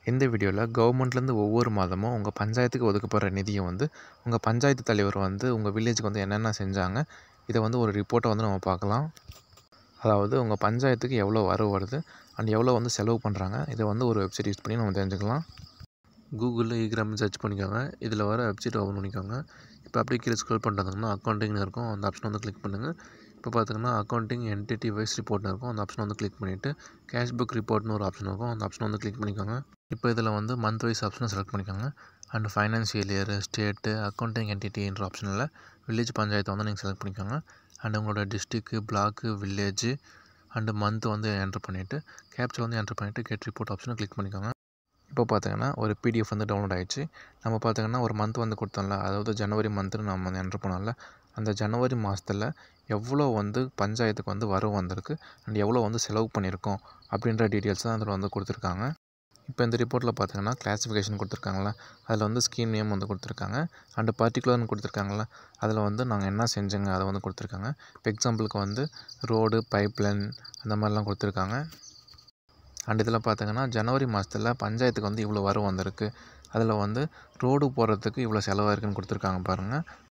இந்த வீடியோவில் கவர்மெண்ட்லேருந்து ஒவ்வொரு மாதமும் உங்கள் பஞ்சாயத்துக்கு ஒதுக்கப்படுற நிதியை வந்து உங்கள் பஞ்சாயத்து தலைவர் வந்து உங்கள் வில்லேஜுக்கு வந்து என்னென்ன செஞ்சாங்க இதை வந்து ஒரு ரிப்போர்ட்டை வந்து நம்ம பார்க்கலாம் அதாவது உங்கள் பஞ்சாயத்துக்கு எவ்வளோ வரவு வருது அண்ட் எவ்வளோ வந்து செலவு பண்ணுறாங்க இதை வந்து ஒரு வெப்சைட் யூஸ் பண்ணி நம்ம தெரிஞ்சுக்கலாம் கூகுளில் ஈகிராம் சர்ச் பண்ணிக்கோங்க இதில் வர வெப்சைட் ஓப்பன் பண்ணிக்கோங்க இப்போ அப்படியே கீழே ஸ்க்ரோல் பண்ணுறதுங்கன்னா அக்கௌண்டிங்னு இருக்கும் அந்த ஆப்ஷன் வந்து கிளிக் பண்ணுங்கள் இப்போ பார்த்தீங்கன்னா அக்கௌண்டிங் என்டிட்டி வைஸ் ரிப்போர்ட்னு இருக்கும் அந்த ஆப்ஷன் வந்து கிளிக் பண்ணிவிட்டு கேஷ் புக் ரிப்போர்ட்னு ஒரு ஆப்ஷன் இருக்கும் அந்த ஆப்ஷன் வந்து கிளிக் பண்ணிக்கோங்க இப்போ இதில் வந்து மந்த் வைஸ் ஆப்ஷனை செலக்ட் பண்ணிக்கோங்க and financial year state accounting என்டிட்டின்ற ஆப்ஷனில் வில்லேஜ் பஞ்சாயத்தை வந்து நீங்கள் செலக்ட் பண்ணிக்கோங்க அண்ட் உங்களோட district block village and month வந்து என்ட்ரு பண்ணிவிட்டு கேப்ச்சர் வந்து என்ட்ரு பண்ணிவிட்டு கெட் ரிப்போர்ட் ஆப்ஷனை கிளிக் பண்ணிக்கோங்க இப்போ பார்த்தீங்கன்னா ஒரு பிடிஎஃப் வந்து டவுன்லோட் ஆகிடுச்சு நம்ம பார்த்தீங்கன்னா ஒரு மந்த் வந்து கொடுத்தோம்ல அதாவது ஜனவரி மந்த்துன்னு நம்ம வந்து என்ட்ரு பண்ணோம்ல அந்த ஜனவரி மாதத்தில் எவ்வளோ வந்து பஞ்சாயத்துக்கு வந்து வரவு வந்திருக்கு அண்ட் எவ்வளோ வந்து செலவு பண்ணியிருக்கோம் அப்படின்ற டீட்டெயில்ஸ் தான் அதில் வந்து கொடுத்துருக்காங்க இப்போ இந்த ரிப்போர்ட்டில் பார்த்தீங்கன்னா கிளாஸிஃபிகேஷன் கொடுத்துருக்காங்களா அதில் வந்து ஸ்கீம் நேம் வந்து கொடுத்துருக்காங்க அண்டு பர்டிகுலர்னு கொடுத்துருக்காங்களா அதில் வந்து நாங்கள் என்ன செஞ்சோங்க அதை வந்து கொடுத்துருக்காங்க இப்போ எக்ஸாம்பிளுக்கு வந்து ரோடு பைப்லைன் அந்த மாதிரிலாம் கொடுத்துருக்காங்க அண்ட் இதில் பார்த்தீங்கன்னா ஜனவரி மாதத்தில் பஞ்சாயத்துக்கு வந்து இவ்வளோ வரவு வந்திருக்கு அதில் வந்து ரோடு போடுறதுக்கு இவ்வளோ செலவாயிருக்குன்னு கொடுத்துருக்காங்க பாருங்கள்